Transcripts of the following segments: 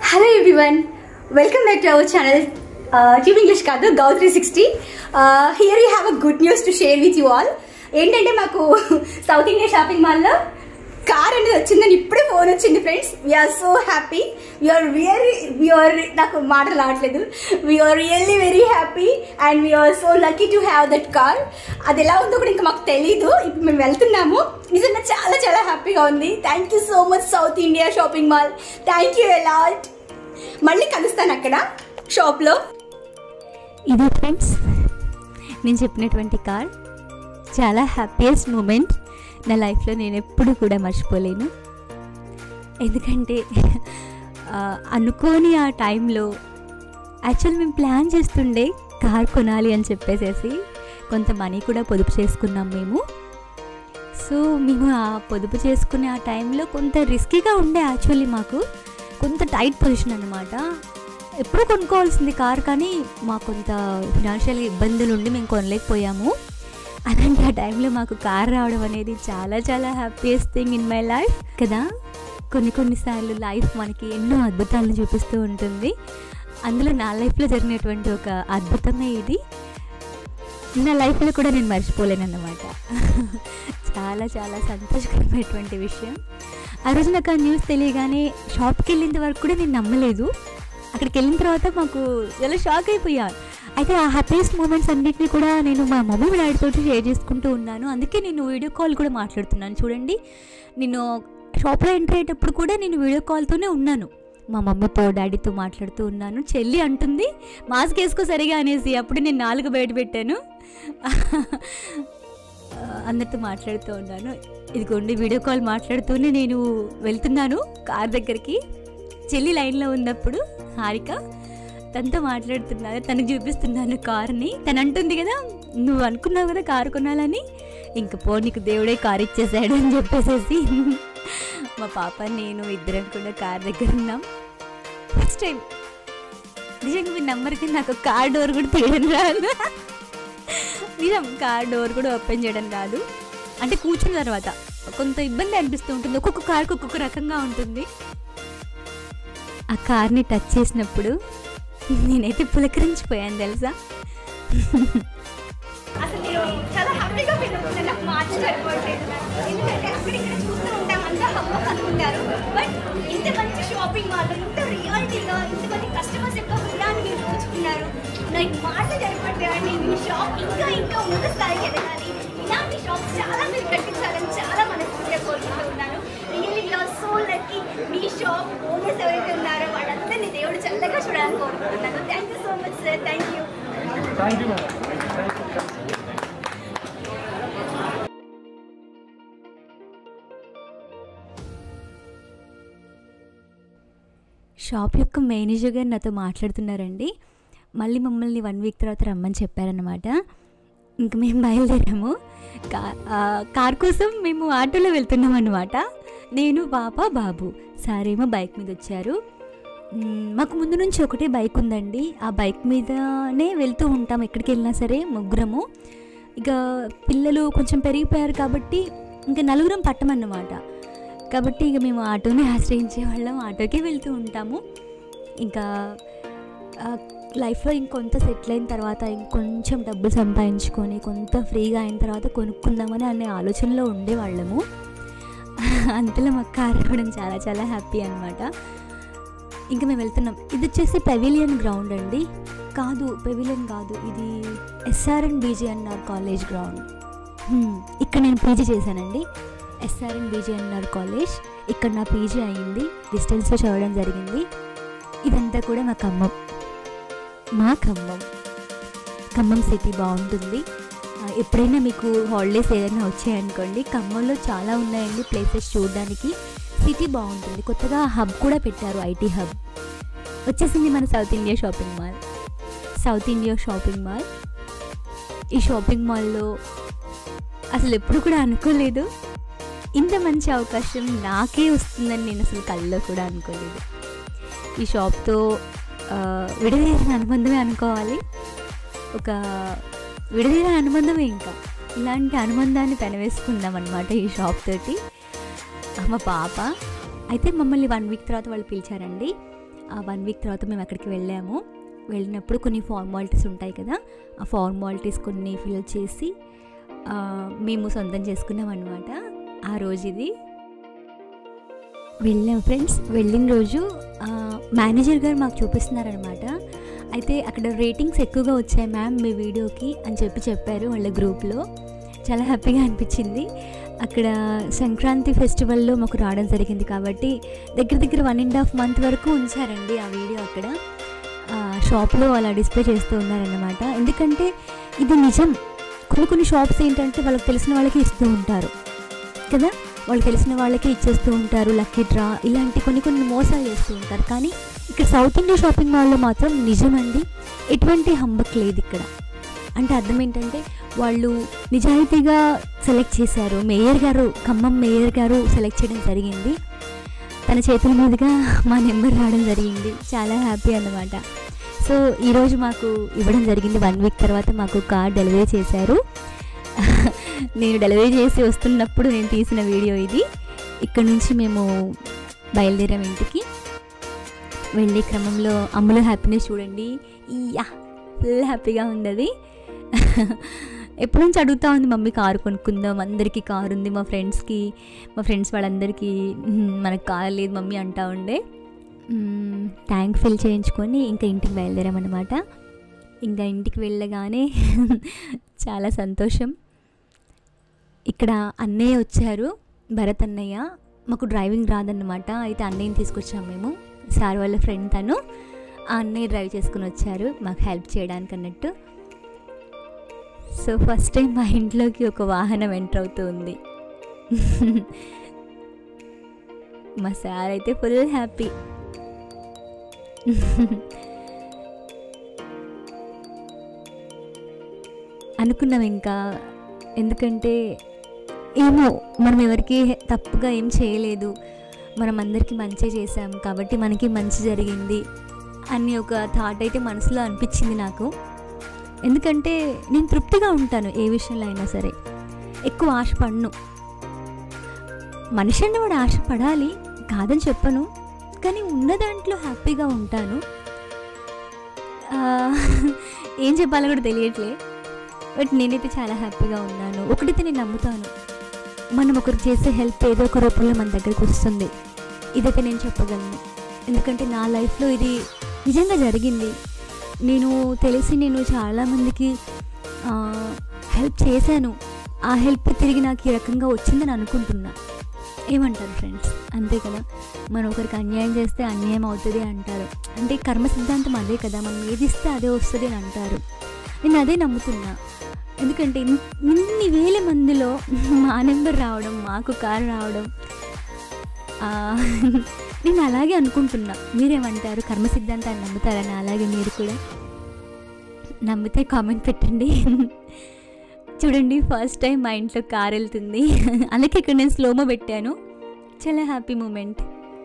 hello everyone welcome back to our channel tube English కాదు గౌ three sixty here you have a good news to share with you all ఏంటంటే మాకు south India shopping మాల్లో car అనేది వచ్చిందని ఇప్పుడే phone వచ్చింది friends we're so happy we're really we're నాకు మాటలు రావట్లేదు we're really very happy and we're so lucky to have that car అది ఎలా ఉందో కూడా ఇంకా మాకు తెలీదు ఇప్పుడు మేము వెళ్తున్నాము నిజంగా చాలా చాలా హ్యాపీగా ఉంది thank you so much south India shopping mall thank you a lot మళ్ళీ కలుస్తాను అక్కడ షాప్లో ఇది ఫ్రెండ్స్ నేను చెప్పినటువంటి కార్ చాలా హ్యాపీయెస్ట్ మూమెంట్ నా లైఫ్లో నేను ఎప్పుడు కూడా మర్చిపోలేను ఎందుకంటే ఆ, అనుకోని ఆ టైంలో యాక్చువల్ మేము ప్లాన్ చేస్తుండే కార్ కొనాలి అని చెప్పేసేసి కొంత మనీ కూడా పొదుపు చేసుకున్నాం మేము సో మేము ఆ పొదుపు చేసుకునే ఆ టైంలో కొంత రిస్కీగా ఉండే యాక్చువల్లీ మాకు కొంత టైట్ పొజిషన్ అనమాట ఎప్పుడు కొనుక్కోవాల్సింది కార్ కానీ మాకు కొంత ఫినాన్షియల్ ఇబ్బందులు ఉండి మేము కొనలేకపోయాము అలాంటి ఆ టైంలో మాకు కార్ రావడం అనేది చాలా చాలా happiest thing in my life కదా కొన్ని కొన్నిసార్లు లైఫ్ మనకి ఎన్నో అద్భుతాలను చూపిస్తూ ఉంటుంది అందులో నా లైఫ్లో జరిగినటువంటి ఒక అద్భుతమే ఇది నా లైఫ్లో కూడా నేను మర్చిపోలేను అన్నమాట చాలా చాలా సంతోషకరమైనటువంటి విషయం ఆ రోజు నాకు ఆ న్యూస్ తెలియగానే షాప్కి వెళ్ళేంత వరకు కూడా నేను నమ్మలేదు అక్కడికి వెళ్ళిన తర్వాత మాకు చాలా షాక్ అయిపోయా అయితే ఆ హ్యాపీయెస్ట్ మూమెంట్స్ అన్నిటిని కూడా నేను మా మమ్మీ డాడీతో షేర్ చేసుకుంటూ ఉన్నాను అందుకే నేను వీడియో కాల్ కూడా మాట్లాడుతున్నాను చూడండి నేను షాప్లో ఎంటర్ అయ్యేటప్పుడు కూడా నేను వీడియో కాల్తోనే ఉన్నాను మా మమ్మీతో డాడీతో మాట్లాడుతూ ఉన్నాను చెల్లి అంటుంది మాస్క్ వేసుకో సరిగా అనేసి అప్పుడు నేను నాలుగు బయట పెట్టాను అందరితో మాట్లాడుతూ ఉన్నాను ఇదిగోండి వీడియో కాల్ మాట్లాడుతూనే నేను వెళ్తున్నాను కార్ దగ్గరికి చెల్లి లైన్లో ఉన్నప్పుడు హారిక తనతో మాట్లాడుతున్నాను తనకు చూపిస్తున్నాను కార్ని తను అంటుంది కదా నువ్వు అనుకున్నావు కదా కారు కొనాలని ఇంక పో నీకు దేవుడే కార్ ఇచ్చేసాడు అని చెప్పేసేసి మా పాప నేను ఇద్దరం కూడా కార్ దగ్గర ఉన్నాం ఫస్ట్ టైం నిజంగా మీ నెంబర్కి నాకు కార్ డోర్ కూడా తీయడం రాదు నిజం కార్ డోర్ కూడా ఓపెన్ చేయడం రాదు అంటే కూర్చున్న తర్వాత కొంత ఇబ్బంది అనిపిస్తూ ఉంటుంది ఒక్కొక్క కార్కి ఒక్కొక్క రకంగా ఉంటుంది ఆ కార్ని టచ్ చేసినప్పుడు నేనైతే పులకరించిపోయాను తెలుసా అసలు నేను చాలా హ్యాపీగా ఫీల్ అవుతున్నాను నాకు మార్చి సరిపోవట్లేదు ఎందుకంటే అక్కడ ఇక్కడ చూస్తూ ఉంటాం అంతా హమ్మక్ అనుకుంటారు బట్ ఇంత మంచి షాపింగ్ మాల్ ఇంత రియాలిటీగా ఇంతమంది కస్టమర్స్ యొక్క హృదయాన్ని మీరు దోచుకున్నారు నాకు మాట సరిపోతాయండి మీ షాప్ ఇంకా ఇంకా ముందు స్థాయికి ఎదగాలి ఇలాంటి షాప్స్ చాలా మీరు కట్టించాలని చాలా మనస్ఫూర్తిగా కోరుకుంటూ ఉన్నాను రియల్లీ యూఆర్ సో లక్కీ మీ షాప్ ఓనర్స్ ఎవరైతే ఉన్నారో వాళ్ళందరినీ దేవుడు చల్లగా చూడాలని కోరుకుంటున్నాను thank you so much sir thank you thank you madam shop యొక్క మేనేజర్ గారు నాతో మాట్లాడుతున్నారండి మళ్ళీ మమ్మల్ని వన్ వీక్ తర్వాత రమ్మని చెప్పారనమాట ఇంక మేము బయలుదేరాము కా ఆ, కార్ కోసం మేము ఆటోలో వెళ్తున్నాం అనమాట నేను పాప బాబు సారేమో బైక్ మీద వచ్చారు మ్, మాకు ముందు నుంచి ఒకటే బైక్ ఉందండి ఆ బైక్ మీదనే వెళ్తూ ఉంటాం ఎక్కడికి వెళ్ళినా సరే ముగ్గురము ఇక పిల్లలు కొంచెం పెరిగిపోయారు కాబట్టి ఇంకా నలుగురం పట్టమన్నమాట కాబట్టి ఇక మేము ఆటోని ఆశ్రయించే వాళ్ళం ఆటోకే వెళ్తూ ఉంటాము ఇంకా ఆ, లైఫ్లో ఇంకొంత సెటిల్ అయిన తర్వాత ఇంకొంచెం డబ్బులు సంపాదించుకొని కొంత ఫ్రీగా అయిన తర్వాత కొనుక్కుందామని అనే ఆలోచనలో ఉండేవాళ్ళము అంతలో మాకు కార్ రావడం చాలా చాలా హ్యాపీ అనమాట ఇంకా మేము వెళ్తున్నాం ఇది వచ్చేసి పెవిలియన్ గ్రౌండ్ అండి కాదు పెవిలియన్ కాదు ఇది ఎస్ఆర్ఎన్ బీజీఎన్ఆర్ కాలేజ్ గ్రౌండ్ హ్మ్, ఇక్కడ నేను పీజీ చేశానండి ఎస్ఆర్ఎన్ బీజీఎన్ఆర్ కాలేజ్ ఇక్కడ నా పీజీ అయ్యింది డిస్టెన్స్లో చదవడం జరిగింది ఇదంతా కూడా మా ఖమ్మం మా ఖమ్మం ఖమ్మం సిటీ బాగుంటుంది ఆ, ఎప్పుడైనా మీకు హాలిడేస్ ఏదైనా వచ్చాయనుకోండి ఖమ్మంలో చాలా ఉన్నాయండి ప్లేసెస్ చూడడానికి సిటీ బాగుంటుంది కొత్తగా హబ్ కూడా పెట్టారు ఐటీ హబ్ వచ్చేసింది మన south India shopping mall south India shopping mall ఈ షాపింగ్ మాల్లో అసలు ఎప్పుడు కూడా అనుకోలేదు ఇంత మంచి అవకాశం నాకే వస్తుందని నేను అసలు కళ్ళలో కూడా అనుకోలేదు ఈ షాప్తో ఆ, విడదీసిన అనుబంధమే అనుకోవాలి ఒక విడదీసిన అనుబంధమే ఇంకా ఇలాంటి అనుబంధాన్ని పెనవేసుకుందాం అనమాట ఈ షాప్ తోటి ఆ, మా పాప అయితే మమ్మల్ని వన్ వీక్ తర్వాత వాళ్ళు పిలిచారండి ఆ వన్ వీక్ తర్వాత మేము అక్కడికి వెళ్ళాము వెళ్ళినప్పుడు కొన్ని ఫార్మాలిటీస్ ఉంటాయి కదా ఆ ఫార్మాలిటీస్ కొన్ని ఫిల్ చేసి ఆ, మేము సొంతం చేసుకున్నాం అనమాట ఆ రోజు ఇది వెళ్ళాం ఫ్రెండ్స్ వెళ్ళిన రోజు ఆ, మేనేజర్ గారు మాకు చూపిస్తున్నారనమాట అయితే అక్కడ రేటింగ్స్ ఎక్కువగా వచ్చాయి మ్యామ్ మీ వీడియోకి అని చెప్పి చెప్పారు వాళ్ళ గ్రూప్లో చాలా హ్యాపీగా అనిపించింది అక్కడ సంక్రాంతి ఫెస్టివల్లో మాకు రావడం జరిగింది కాబట్టి దగ్గర దగ్గర వన్ అండ్ హాఫ్ మంత్ వరకు ఉంచారండి ఆ వీడియో అక్కడ ఆ, షాప్లో అలా డిస్ప్లే చేస్తూ ఉన్నారన్నమాట ఎందుకంటే ఇది నిజం కొన్ని కొన్ని షాప్స్ ఏంటంటే వాళ్ళకి తెలిసిన వాళ్ళకి ఇస్తూ ఉంటారు కదా వాళ్ళు తెలిసిన వాళ్ళకి ఇచ్చేస్తూ ఉంటారు లక్కీ డ్రా ఇలాంటి కొన్ని కొన్ని మోసాలు చేస్తూ ఉంటారు కానీ ఇక్కడ సౌత్ ఇండియా షాపింగ్ మాల్లో మాత్రం నిజమండి ఎటువంటి హంబక్ లేదు ఇక్కడ అంటే అర్థం ఏంటంటే వాళ్ళు నిజాయితీగా సెలెక్ట్ చేశారు మేయర్ గారు ఖమ్మం మేయర్ గారు సెలెక్ట్ చేయడం జరిగింది తన చేతుల మీదుగా మా నెంబర్ రావడం జరిగింది చాలా హ్యాపీ అన్నమాట సో ఈరోజు మాకు ఇవ్వడం జరిగింది వన్ వీక్ తర్వాత మాకు కార్ డెలివరీ చేశారు నేను డెలివరీ చేసి వస్తున్నప్పుడు నేను తీసిన వీడియో ఇది ఇక్కడ నుంచి మేము బయలుదేరాం ఇంటికి వెళ్ళే క్రమంలో అమ్ముల హ్యాపీనెస్ చూడండి యా ఫుల్ హ్యాపీగా ఉంది అది ఎప్పటి నుంచి అడుగుతా ఉంది మమ్మీ కారు కొనుక్కుందాం అందరికీ కారు ఉంది మా ఫ్రెండ్స్కి మా ఫ్రెండ్స్ వాళ్ళందరికీ "మ్మ్, మనకు కారు లేదు మమ్మీ అంటా ఉండే మ్మ్, ట్యాంక్ ఫిల్ చేయించుకొని ఇంకా ఇంటికి బయలుదేరామన్నమాట ఇంకా ఇంటికి వెళ్ళగానే చాలా సంతోషం ఇక్కడ అన్నయ్య వచ్చారు భరత్ అన్నయ్య మాకు డ్రైవింగ్ రాదన్నమాట అయితే అన్నయ్యని తీసుకొచ్చాము మేము సార్ వాళ్ళ ఫ్రెండ్ తను ఆ అన్నయ్య డ్రైవ్ చేసుకుని వచ్చారు మాకు హెల్ప్ చేయడానికి అన్నట్టు సో ఫస్ట్ టైం మా ఇంట్లోకి ఒక వాహనం ఎంటర్ అవుతుంది మా సార్ అయితే ఫుల్ హ్యాపీ అనుకున్నాం ఇంకా ఎందుకంటే ఏమో మనం ఎవరికి తప్పుగా ఏం చేయలేదు మనం అందరికీ మంచి చేసాం కాబట్టి మనకి మంచి జరిగింది అని ఒక థాట్ అయితే మనసులో అనిపించింది నాకు ఎందుకంటే నేను తృప్తిగా ఉంటాను ఏ విషయంలో అయినా సరే ఎక్కువ ఆశపడను మనిషి అంటే వాడు ఆశపడాలి కాదని చెప్పను కానీ ఉన్న దాంట్లో హ్యాపీగా ఉంటాను ఆ, ఏం చెప్పాలో కూడా తెలియట్లే బట్ నేనైతే చాలా హ్యాపీగా ఉన్నాను ఒకటైతే నేను నమ్ముతాను మనం ఒకరు చేసే హెల్ప్ ఏదో ఒక రూపంలో మన దగ్గరికి వస్తుంది ఇదైతే నేను చెప్పగలను ఎందుకంటే నా లైఫ్లో ఇది నిజంగా జరిగింది నేను తెలిసి నేను చాలామందికి హెల్ప్ చేశాను ఆ హెల్ప్ తిరిగి నాకు ఈ రకంగా వచ్చిందని అనుకుంటున్నా ఏమంటారు ఫ్రెండ్స్ అంతే కదా మనం ఒకరికి అన్యాయం చేస్తే అన్యాయం అవుతుంది అంటారు అంటే కర్మ సిద్ధాంతం అదే కదా మనం ఏది ఇస్తే అదే వస్తుంది అని అంటారు నేను అదే నమ్ముతున్నా ఎందుకంటే ఇన్- ఇన్ని వేల మందిలో మా నెంబర్ రావడం మాకు కారు రావడం ఆ, నేను అలాగే అనుకుంటున్నా మీరేమంటారు కర్మ సిద్ధాంతాన్ని నమ్ముతారని అలాగే మీరు కూడా నమ్మితే కామెంట్ పెట్టండి చూడండి ఫస్ట్ టైం మా ఇంట్లో కార్ వెళ్తుంది అలాగే ఇక్కడ నేను స్లోమో పెట్టాను చాలా హ్యాపీ మూమెంట్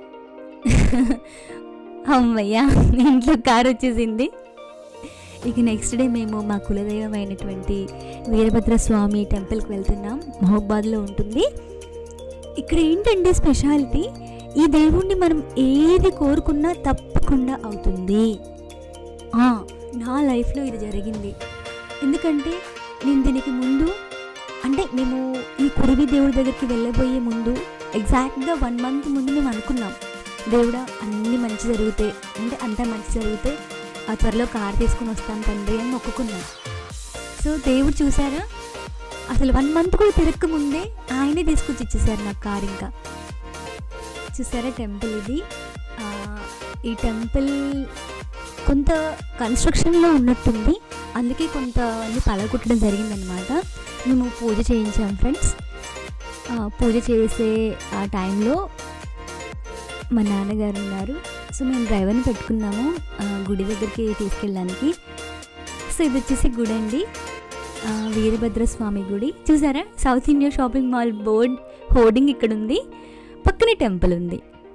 అమ్మయ్యా ఇంట్లో కార్ వచ్చేసింది ఇక నెక్స్ట్ డే మేము మా కులదైవం అయినటువంటి వీరభద్ర స్వామి టెంపుల్కి వెళ్తున్నాం మహబాద్లో ఉంటుంది ఇక్కడ ఏంటంటే స్పెషాలిటీ ఈ దేవుణ్ణి మనం ఏది కోరుకున్నా తప్పకుండా అవుతుంది ఆ, నా లైఫ్లో ఇది జరిగింది ఎందుకంటే నేను దీనికి ముందు అంటే మేము ఈ కురివి దేవుడి దగ్గరికి వెళ్ళబోయే ముందు ఎగ్జాక్ట్గా వన్ మంత్ ముందు మేము అనుకున్నాం దేవుడా అన్నీ మంచి జరుగుతాయి అంటే అంతా మంచి జరిగితే ఆ త్వరలో కార్ తీసుకుని వస్తాను తండ్రి అని మొక్కుకున్నాం సో దేవుడు చూసారా అసలు వన్ మంత్ కూడా తిరక్క ముందే ఆయనే తీసుకొచ్చి ఇచ్చేసారు నాకు కార్ ఇంకా చూసారా టెంపుల్ ఇది ఆ, ఈ టెంపుల్ కొంత కన్స్ట్రక్షన్లో ఉన్నట్టుంది అందుకే కొంత పలగొట్టడం జరిగిందనమాట మేము పూజ చేయించాం ఫ్రెండ్స్ ఆ, పూజ చేసే ఆ టైంలో మా నాన్నగారు ఉన్నారు సో మేము డ్రైవర్ని పెట్టుకున్నాము ఆ, గుడి దగ్గరికి తీసుకెళ్ళడానికి సో ఇది వచ్చేసి గుడి అండి ఆ, వీరభద్ర స్వామి గుడి చూసారా south India shopping mall board hoarding ఇక్కడ ఉంది పక్కనే టెంపుల్ ఉంది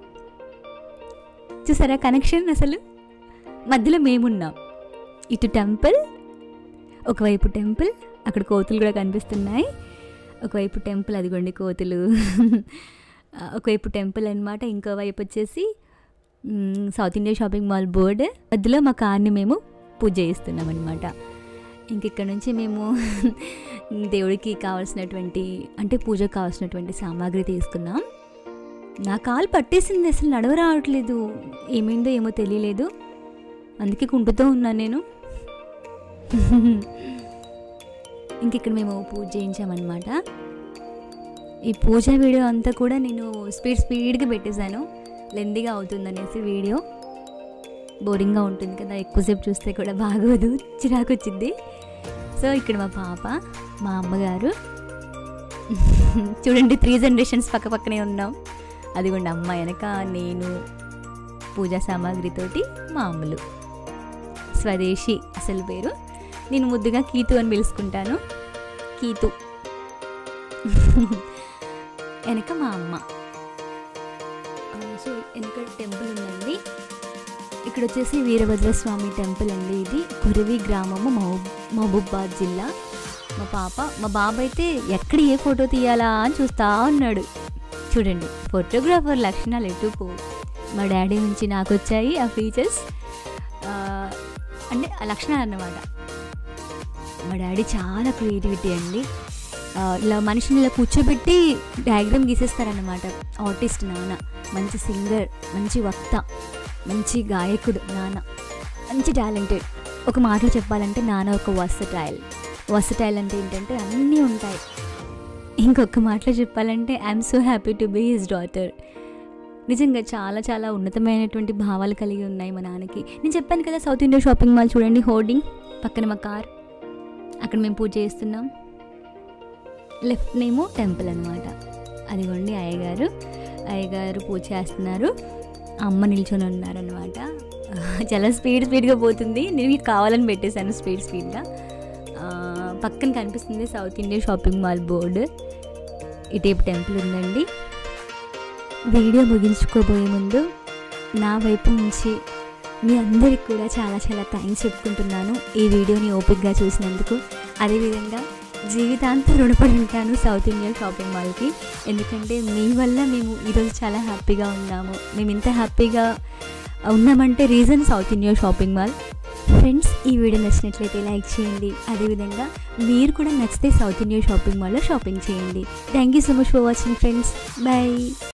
చూసారా కనెక్షన్ అసలు మధ్యలో మేమున్నాం ఇటు టెంపుల్ ఒకవైపు టెంపుల్ అక్కడ కోతులు కూడా కనిపిస్తున్నాయి ఒకవైపు టెంపుల్ అదిగోండి కోతులు ఆ, ఒకవైపు టెంపుల్ అనమాట ఇంకో వైపు వచ్చేసి మ్, south India shopping mall board మధ్యలో మా కార్ని మేము పూజ చేస్తున్నాం అనమాట ఇంక ఇక్కడ నుంచి మేము దేవుడికి కావాల్సినటువంటి అంటే పూజకు కావాల్సినటువంటి సామాగ్రి తీసుకున్నాం నా కాలు పట్టేసింది అసలు నడవ రావట్లేదు ఏమైందో ఏమో తెలియలేదు అందుకే కుంటుతూ ఉన్నాను నేను ఇంక ఇక్కడ మేము పూజ చేయించామన్నమాట ఈ పూజ వీడియో అంతా కూడా నేను స్పీడ్ స్పీడ్గా పెట్టేశాను లెందీగా అవుతుందనేసి వీడియో బోరింగ్గా ఉంటుంది కదా ఎక్కువసేపు చూస్తే కూడా బాగోదు చిరాకు వచ్చింది సో ఇక్కడ మా పాప మా అమ్మగారు చూడండి త్రీ జనరేషన్స్ పక్క పక్కనే ఉన్నాం అదిగోండి అమ్మ వెనక నేను పూజా సామాగ్రితోటి మా అమ్మలు స్వదేశీ అసలు పేరు నేను ముద్దుగా కీతు అని పిలుచుకుంటాను కీతు వెనక మా అమ్మ ఆ, సో వెనక టెంపుల్ ఉందండి ఇక్కడ వచ్చేసి వీరభద్రస్వామి టెంపుల్ అండి ఇది కురివి గ్రామము మహబూబ్ మహబూబాద్ జిల్లా మా పాప మా బాబు అయితే ఎక్కడ ఏ ఫోటో తీయాలా అని చూస్తా ఉన్నాడు చూడండి ఫోటోగ్రాఫర్ లక్షణాలు ఎటు పో మా డాడీ నుంచి నాకు వచ్చాయి ఆ ఫీచర్స్ అంటే ఆ లక్షణాలు అన్నమాట మా డాడీ చాలా క్రియేటివిటీ అండి ఆ, ఇలా మనిషిని ఇలా కూర్చోబెట్టి డయాగ్రామ్ గీసేస్తారన్నమాట ఆర్టిస్ట్ నాన్న మంచి సింగర్ మంచి వక్త మంచి గాయకుడు నాన్న మంచి టాలెంటెడ్ ఒక మాటలో చెప్పాలంటే నాన్న ఒక వర్సటైల్ వర్సటైల్ అంటే ఏంటంటే అన్నీ ఉంటాయి ఇంకొక మాటలో చెప్పాలంటే I'm so happy to be his daughter నిజంగా చాలా చాలా ఉన్నతమైనటువంటి భావాలు కలిగి ఉన్నాయి మా నాన్నకి నేను చెప్పాను కదా సౌత్ ఇండియా షాపింగ్ మాల్ చూడండి హోర్డింగ్ పక్కన మా కార్ అక్కడ మేము పూజ చేస్తున్నాం లెఫ్ట్ నేమో టెంపుల్ అనమాట అదిగోండి అయ్యగారు అయ్యగారు పూజ చేస్తున్నారు అమ్మ నిల్చొని ఉన్నారనమాట చాలా స్పీడ్ స్పీడ్గా పోతుంది నేను మీకు కావాలని పెట్టేశాను స్పీడ్ స్పీడ్గా ఆ, పక్కన కనిపిస్తుంది South India shopping Mall board ఇటేపు టెంపుల్ ఉందండి వీడియో ముగించుకోబోయే ముందు నా వైపు నుంచి మీ అందరికి కూడా చాలా చాలా థ్యాంక్స్ చెప్పుకుంటున్నాను ఈ వీడియోని ఓపిక్గా చూసినందుకు అదేవిధంగా జీవితాంతం రుణపడి ఉంటాను సౌత్ ఇండియా షాపింగ్ మాల్కి ఎందుకంటే మీ వల్ల మేము ఈరోజు చాలా హ్యాపీగా ఉన్నాము మేము ఇంత హ్యాపీగా ఉన్నామంటే reason South India shopping Mall friends ఈ వీడియో నచ్చినట్లయితే లైక్ చేయండి అదేవిధంగా మీరు కూడా నచ్చితే సౌత్ ఇండియా షాపింగ్ మాల్లో షాపింగ్ చేయండి thank you so much for watching friends bye